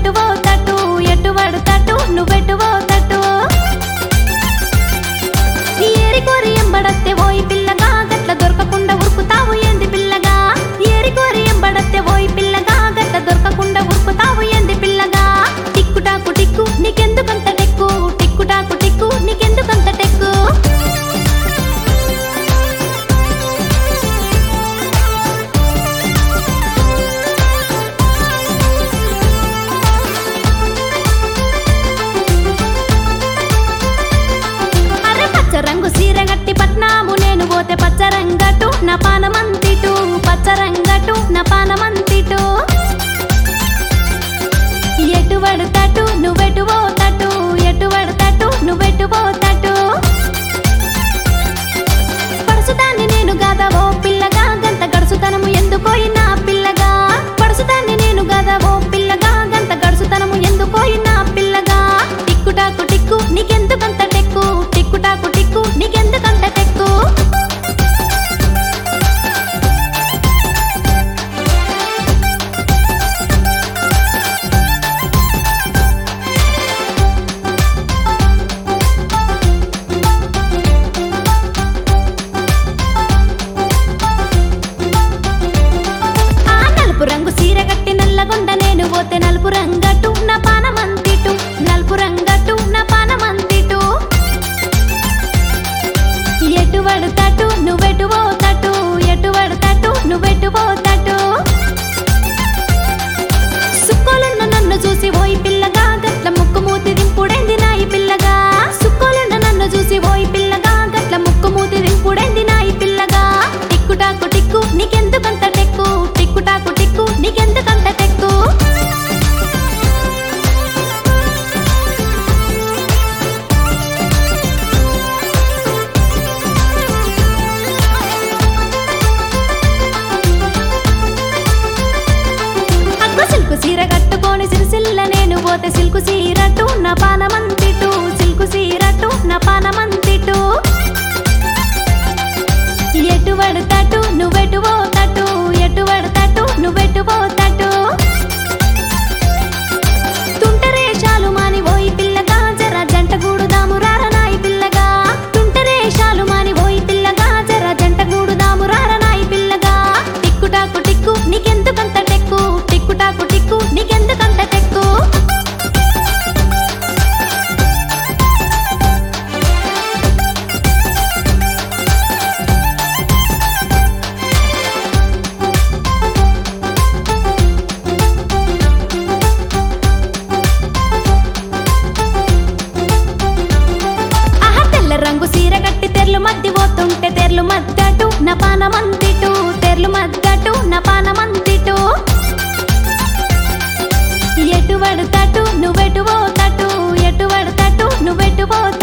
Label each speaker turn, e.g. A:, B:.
A: నువ్వెటు పోతట్టు ఎటు పడతట్టు నువ్వెటు పోతట్టు ఏరి కోరి ఎంబడత్తే ఓయి పిల్లగా గట్ల దొరకకుండా ఉరుకుతావు ఏంది పిల్లగా ఏరి కోరి ఎంబడత్తే ఓయి పిల్లగా గట్ల దొరకకుండా ఉరుకుతావు ఏంది పిల్లగా టిక్కుటాకు టిక్కు నీకెందుకంత టెక్కు టిక్కుటాకు టిక్కు నీకెందుకంత టెక్కు అరే పచ్చ రంగు సీర గట్టి పట్నాము నేను పోతే పచ్చ రంగటు నా పానమంతిటు పచ్చ రంగటు నా పానమంతిటు ఎటు పడతటు నువ్వెటు పోతటు ఎటు పడతటు నువ్వెటు పోతటు పడుసుదాన్ని నేను గదా ఓ పిల్లగా గంత గడుసుతనము ఎందుకోయినా పిల్లగా పడుసుదాన్ని నేను గదా ఓ పిల్లగా గంత గడుసుతనము ఎందుకోయినా పిల్లగా టిక్కుటాకు టిక్కు నీకెందుకంత టెక్కు టిక్కుటాకు టిక్కు నీకెందుకంత టెక్కు ఆ నలుపు రంగు సీర గట్టి నల్లగొండ నేను పోతే నలుపు రంగటు నా పానమంతిటు నలుపు రంగటు నా పానమంతిటు ఎటు పడతటు నువ్వెటు పోతటు ఎటు పడతటు నువ్వెటు పోతటు సుక్కోలున్న నన్ను చూసి ఓయి పిల్లగా గట్ల ముక్కు మూతి దింపుడేంది నాయి పిల్లగా సుక్కోలున్న నన్ను చూసి ఓయి పిల్లగా గట్ల ముక్కు మూతి దింపుడేంది నాయి పిల్లగా టిక్కుటాకు టిక్కు నీకెందుకంత టెక్కు టిక్కుటాకు టిక్కు నీకెందుకంత టెక్కు అగ్గ సిల్కు సీర కట్టుకొని సిరిసిల్ల నేను పోతే సిల్కు సీరటు నా పానమంతిటు సిల్కు సీరటు నా పానమంతిటు ఎటు పడతటు నువ్వెటు పోతటు ఎటు పడతటు నువ్వెటు పోతటు తుంటరేషాలు మాని పోయి పిల్లగా జర జంట గూడుదాము రారనాయి పిల్లగా తుంటరేషాలు మాని పోయి పిల్లగా జర జంట గూడుదాము రారనాయి పిల్లగా టిక్కుటాకు టిక్కు నీకెందుకంత టెక్కు టిక్కుటాకు టిక్కు నీకెందుకంత టెక్కు ఆహా తెల్ల రంగు సీర కట్టి తెర్లు మధ్య పోతుంటే తెర్లు మద్దటు నా పానమంతిటు తెర్లు మద్దటు నా పానమంతిటు ఎటు పడతటు నువ్వెటు పోతటు ఎటు పడతటు నువ్వెటు పోతటు